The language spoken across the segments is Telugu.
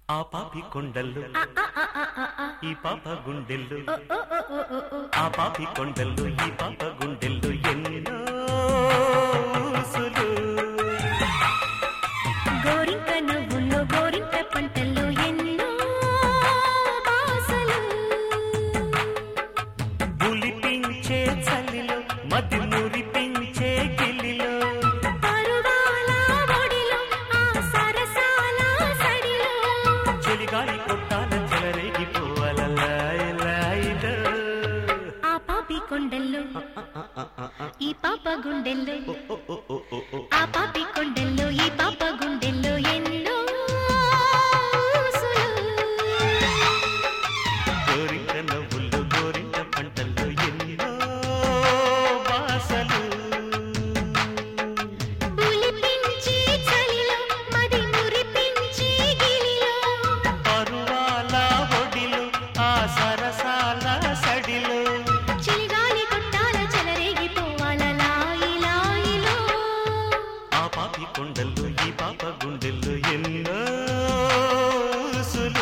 ఆ పాపి కొండల్లో ఈ పాప గుండెల్లో ఆ పాపి కొండల్లో ఈ పాప గుండెల్లో ఎన్నో ఊసులు. గోరింక నవ్వుల్లో గోరింక పంటల్లో ఎన్నో బాసలు గులిపించే చలిలో మది మురిపించే గిల్లిలో పరువాల ఒడిలో ఆ సరసాల సడిలో చెలిగాలి కొట్టాల చెలరేగిపోవాల లాయ్ లాయ్లో. ఆ పాపి కొండల్లో ఈ పాప గుండెల్లో ఓ, ఓ, ఓ, ఓ, ఓ. ఆ పాపి కొండల్లో ఈ పాప గుండెల్లో ఎన్నో ఊసులు. గోరింక నవ్వుల్లో గోరింక పంటల్లో ఎన్నో బాసలు పులిపించే చలిలో మది మురిపించే గిలిలో పరువాల ఒడిలో ఆ సరసాల సడిలో చిలిగాలి కొట్టాల చెలరేగిపోవాల లాయి లాయిలో ఆ పాపి కొండల్లో ఈ పాప గుండెల్లో ఎన్నో ఊసులు.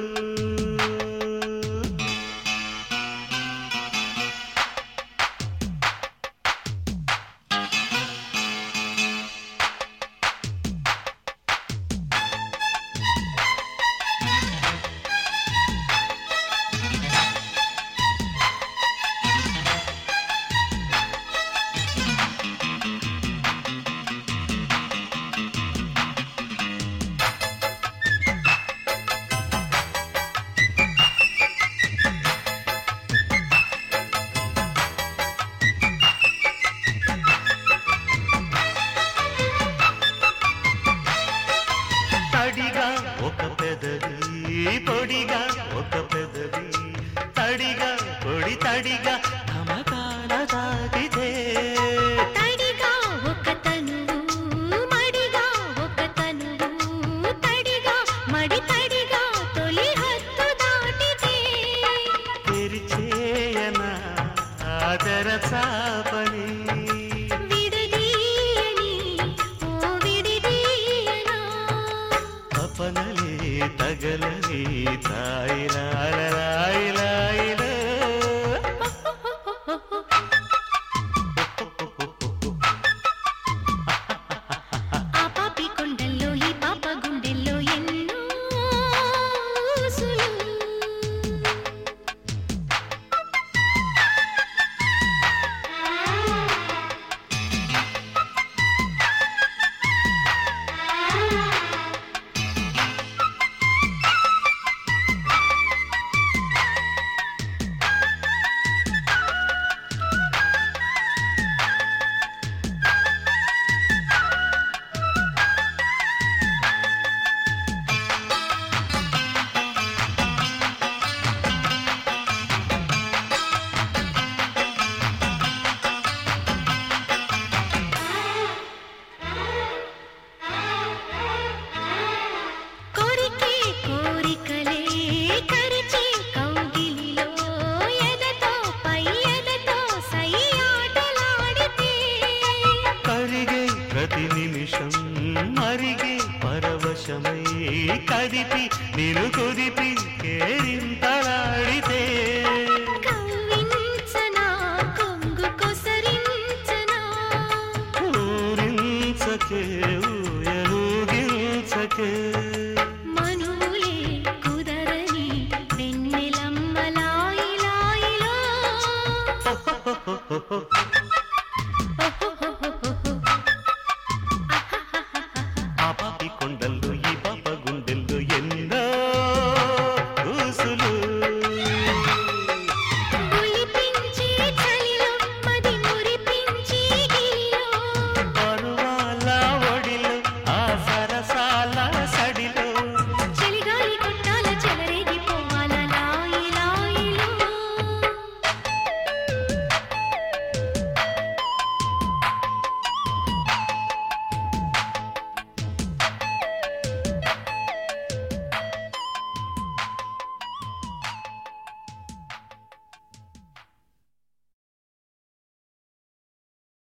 తడిగా ఒక పెదవి పొడిగా ఒక పెదవి తడిగా పొడి తడిగా తమకాల తాగితే తడిగా ఒక తనువు మడిగా ఒక తనువు తడిగా మడి తడిగా తొలి హద్దు దాటితే తెరిచేయనా ఆదర చాపని విడదీయని ఓ విడిదీయనా తపనలే తగలని తాయిలాయిలాయిలాయిలా ఆ పాపి కొండల్లో ఈ పాప గుండెల్లో ఎన్నో ఊసులు. కోరికే కోరికలే కరిచే కౌగిలిలో ఎదతో పై ఎదతో సై ఆటలాడితే కరిగే ప్రతి నిమిషం మరిగే పరవశమై కదిపి నిలు కుదిపి కేరింతలాడితే కవ్వించనా కొంగు కొసరించనా ఊరించకే ఊయలూగించకే